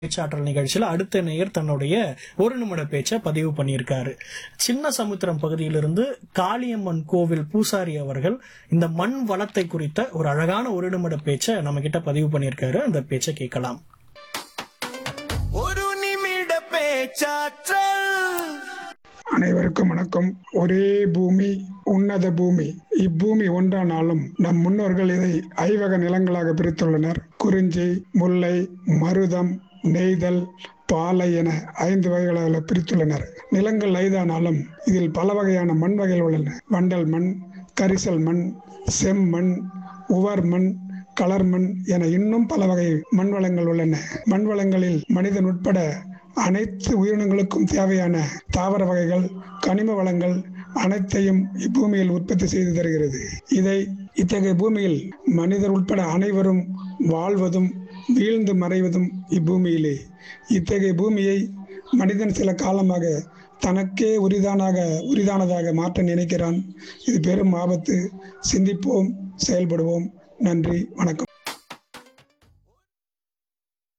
பேச்சாற்றல் நிகழ்ச்சியில அடுத்த நேயர் தன்னுடைய ஒரு நிமிட பேச்சை பதிவு பண்ணியிருக்காரு சின்ன சமுத்திரம் பகுதியிலிருந்து காளியம்மன் கோவில் பூசாரி அவர்கள் இந்த மண் வளத்தை குறித்த ஒரு அழகான ஒரு நிமிட பேச்சை நம்ம கிட்ட பதிவு பண்ணியிருக்காரு அந்த பேச்சை கேட்கலாம் ஒரு நிமிட பேச்சாற்றல் அனைவருக்கும் வணக்கம் ஒரே பூமி உன்னத பூமி இப்பூமி ஒன்றானாலும் நம் முன்னோர்கள் இதை ஐவக நிலங்களாக பிரித்துள்ளனர் குறிஞ்சி முல்லை மருதம் நெய்தல் பாலை என ஐந்து வகைகளாக பிரித்துள்ளனர் நிலங்கள் ஐதானாலும் இதில் பல வகையான மண் வகைகள் உள்ளன வண்டல் மண் கரிசல் மண் செம்மண் உவர் மண் கலர் மண் என இன்னும் பல வகை மண் வளங்கள் உள்ளன மண் வளங்களில் மனிதன் உட்பட அனைத்து உயிரினங்களுக்கும் தேவையான தாவர வகைகள் கனிம வளங்கள் அனைத்தையும் இப்பூமியில் உற்பத்தி செய்து தருகிறது இதை இத்தகைய பூமியில் மனிதர் உட்பட அனைவரும் வாழ்வதும் வீழ்ந்து மறைவதும் இப்பூமியிலே இத்தகைய பூமியை மனிதன் சில காலமாக தனக்கே உரிதானாக உரிதானதாக மாற்ற நினைக்கிறான் இது பெரும் ஆபத்து சிந்திப்போம் செயல்படுவோம் நன்றி வணக்கம்